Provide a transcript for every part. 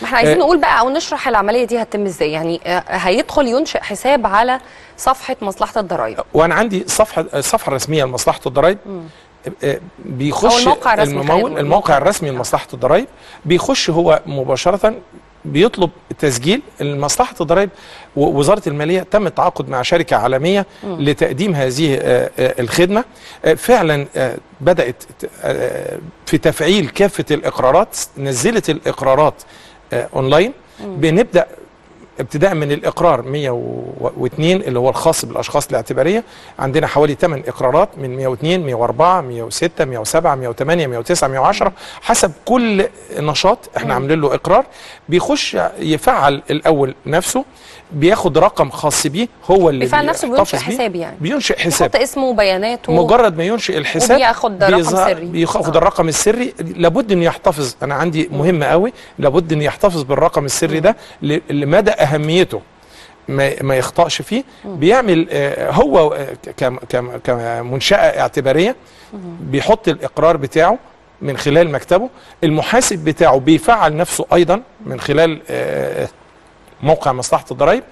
ما احنا عايزين آه، نقول بقى او نشرح العمليه دي هتتم ازاي يعني آه، هيدخل ينشئ حساب على صفحه مصلحه الضرائب وانا عندي صفحه الصفحه الرسميه لمصلحه الضرائب آه، بيخش أو الموقع الرسمي، خلينا الممول نقول. الموقع الرسمي لمصلحه الضرائب بيخش هو مباشره بيطلب تسجيل مصلحه الضرائب ووزاره الماليه تم التعاقد مع شركه عالميه لتقديم هذه آه، آه، الخدمه آه، فعلا آه، بدات آه، في تفعيل كافه الاقرارات نزلت الاقرارات آه، اونلاين بنبدا ابتداء من الاقرار 102 اللي هو الخاص بالاشخاص الاعتباريه عندنا حوالي 8 اقرارات من 102 104 106 107 108 109 110 حسب كل نشاط احنا عاملين له اقرار بيخش يفعل الاول نفسه بياخد رقم خاص بيه هو اللي بيفعل نفسه بيحتفظ بينشئ بيه. حساب يعني. بينشئ حساب يحط اسمه وبياناته مجرد ما ينشئ الحساب وبياخد رقم بيظهر- سري. بياخد آه. الرقم السري لابد انه يحتفظ انا عندي مهم قوي لابد انه يحتفظ بالرقم السري ده ل- لمدى اهميته ما ما يخطأش فيه بيعمل آه، هو آه، كم- كم- كمنشأة اعتبارية بيحط الإقرار بتاعه من خلال مكتبه المحاسب بتاعه بيفعل نفسه أيضا من خلال آه، موقع مصلحة الضرائب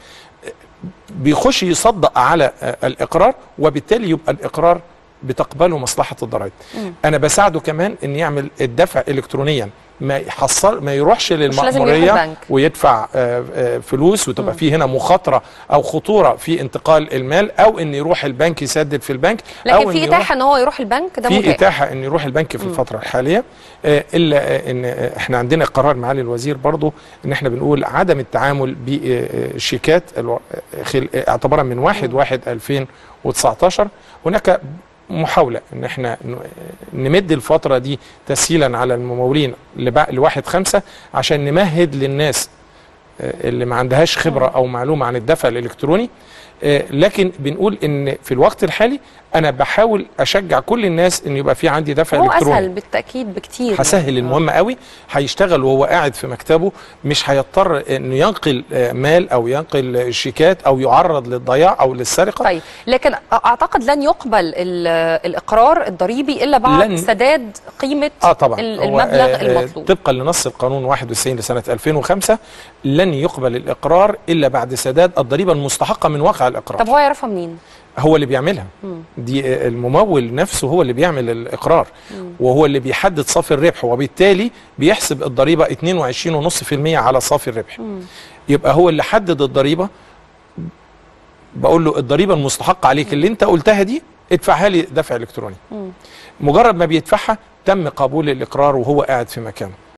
بيخش يصدق على آه، الإقرار وبالتالي يبقى الإقرار بتقبله مصلحة الضرائب أنا بساعده كمان أن يعمل الدفع إلكترونيا ما يحصل ما يروحش لازم يروح للمأمورية البنك. ويدفع آه، آه، فلوس وتبقى في هنا مخاطره او خطوره في انتقال المال او ان يروح البنك يسدد في البنك او لكن إن في يروح- اتاحه ان هو يروح البنك ده في متاح اتاحه ان يروح البنك في الفتره الحاليه آه، الا آه، ان آه، احنا عندنا قرار معالي الوزير برضو ان احنا بنقول عدم التعامل بالشيكات الو- آه، خل- آه، اعتبارا من 1 1 2019 هناك محاولة ان احنا ن- نمد الفترة دي تسهيلا على الممولين لبع- لواحد خمسة عشان نمهد للناس آه، اللي ما عندهاش خبرة او معلومة عن الدفع الالكتروني آه، لكن بنقول ان في الوقت الحالي انا بحاول اشجع كل الناس ان يبقى في عندي دفع هو الكتروني اسهل بالتاكيد بكتير هسهل المهم قوي هيشتغل وهو قاعد في مكتبه مش هيضطر انه ينقل آه، مال او ينقل آه، شيكات او يعرض للضياع او للسرقه طيب لكن اعتقد لن يقبل ال- الاقرار الضريبي الا بعد لن- سداد قيمه اه طبعا ال- هو، المبلغ آه، آه، المطلوب طبقا لنص القانون 91 لسنه 2005 لن يقبل الاقرار الا بعد سداد الضريبه المستحقه من واقع الاقرار طب هو يعرفها منين هو اللي بيعملها دي آه، الممول نفسه هو اللي بيعمل الاقرار وهو اللي بيحدد صافي الربح وبالتالي بيحسب الضريبه 22.5% على صافي الربح يبقى هو اللي حدد الضريبه بقول له الضريبه المستحقه عليك اللي انت قلتها دي ادفعها لي دفع الكتروني مجرد ما بيدفعها تم قبول الاقرار وهو قاعد في مكانه